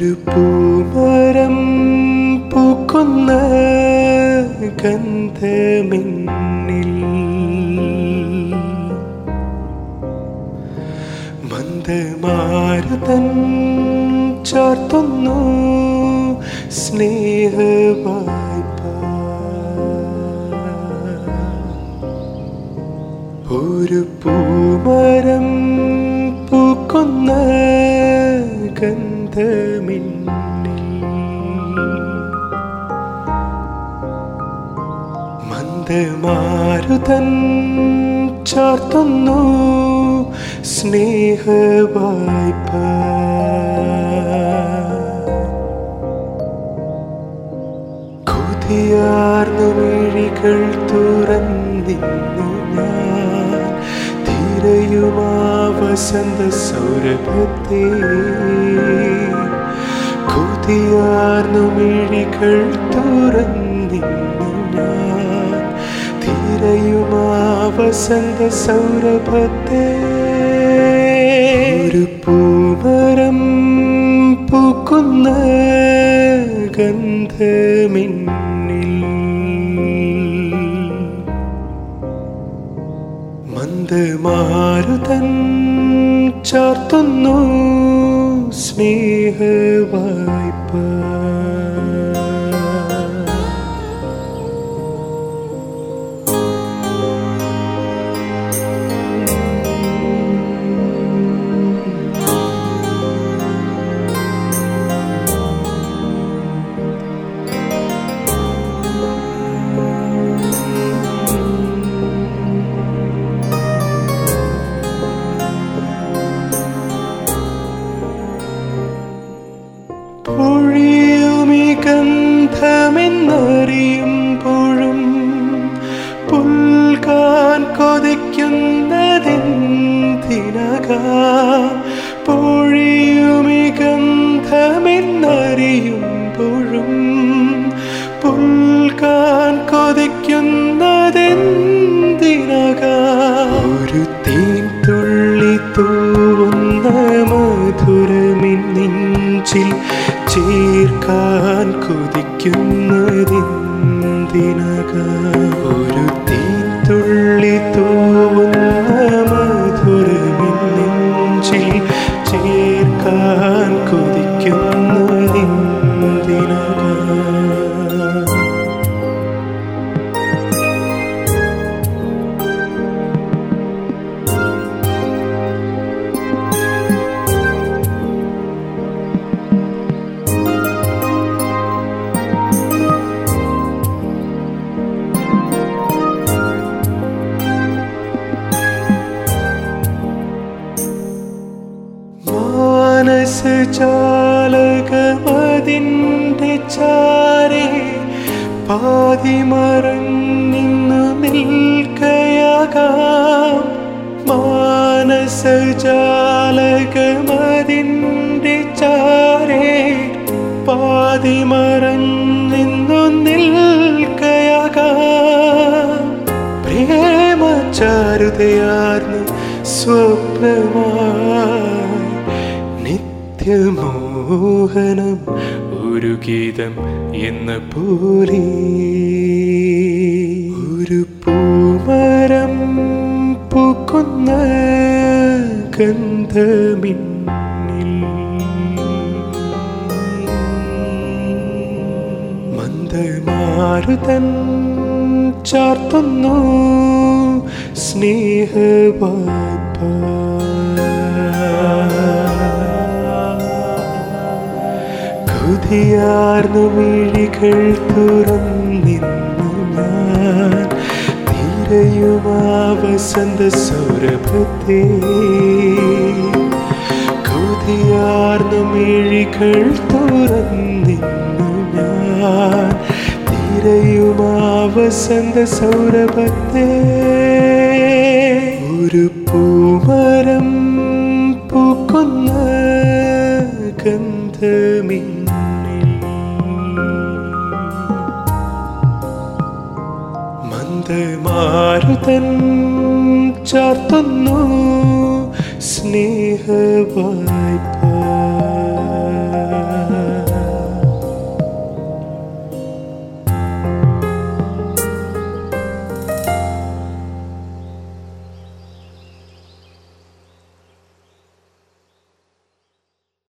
ഒരു പൂമരം പൂക്കുന്ന ഗന്ധമിന്നിൽ മന്ദമാരുതൻ ചാർത്തുന്നു സ്നേഹവായ്പ ഒരു പൂമരം പൂക്കുന്ന ഗന്ധമിന്നിൽ മന്ദമാരുതൻ ചാർത്തുന്നു സ്നേഹവായ്പ കൊതിയാർന്നു മിഴികൾ തുറന്നിന്നു ഞാൻ തിരയുമാ വസന്ത സൗരഭത്തെ കൊതിയാർന്നു മിഴികൾ തുറന്നിന്നു ഞാൻ തിരയുമാ വസന്ത സൗരഭത്തെ ഒരു പൂമരം പൂക്കുന്ന ഗന്ധമിന്നിൽ മന്ദമാരുതൻ ചാർത്തുന്നു സ്നേഹവായ്പ പൊഴിയുമി ഗന്ധമെന്നറിയുമ്പോഴും പുൽകാൻ കൊതിക്കുന്നതെന്തിനകാം പൊഴിയുമി ഗന്ധമെന്നറിയുമ്പോഴും പുൽകാൻ കൊതിക്കുന്നതെന്തിനകാം ഒരു തേൻ തുള്ളി തൂവുന്ന മധുരമിൻ നെഞ്ചിൽ ചേർക്കാൻ കൊതിക്കുന്നതെന്തിനകാം ഒരു തേൻ തുള്ളി തൂവുന്ന മധുരമിൻ നെഞ്ചിൽ ചേർക്കാൻ കൊതിക്കുന്നതെന്തിനകാം മാനസജാലകമതിൻ്റെ ചാരേ പാതി മറന്നിന്നു നിൽക്കയാകാം മാനസജാലകമതിൻ്റെ ചാരേ പാതി മറന്നിന്നു നിൽക്കയാകാം പ്രേമചാരുതയാർന്ന് സ്വപ്നമായി നിത്യമോഹനം ഒരു ഗീതം എന്ന പോലെ ഒരു പൂമരം പൂക്കുന്ന ഗന്ധമിന്നിൽ മന്ദമാരുതൻ ചാർത്തുന്നു സ്നേഹവായ്പ കൊതിയാർന്നു മിഴികൾ തുറന്നിന്നു ഞാൻ തീരയുമാ വസന്ത സൗരഭത്തെ കൊതിയാർന്നു മിഴികൾ തുറന്നിന്നു ഞാൻ തീരയുമാ വസന്ത സൗരഭത്തെ ഒരു പൂമരം പൂക്കുന്ന ഗന്ധമിന്നിൽ മന്ദമാരുതൻ ചാർത്തുന്നു സ്നേഹവായ്പ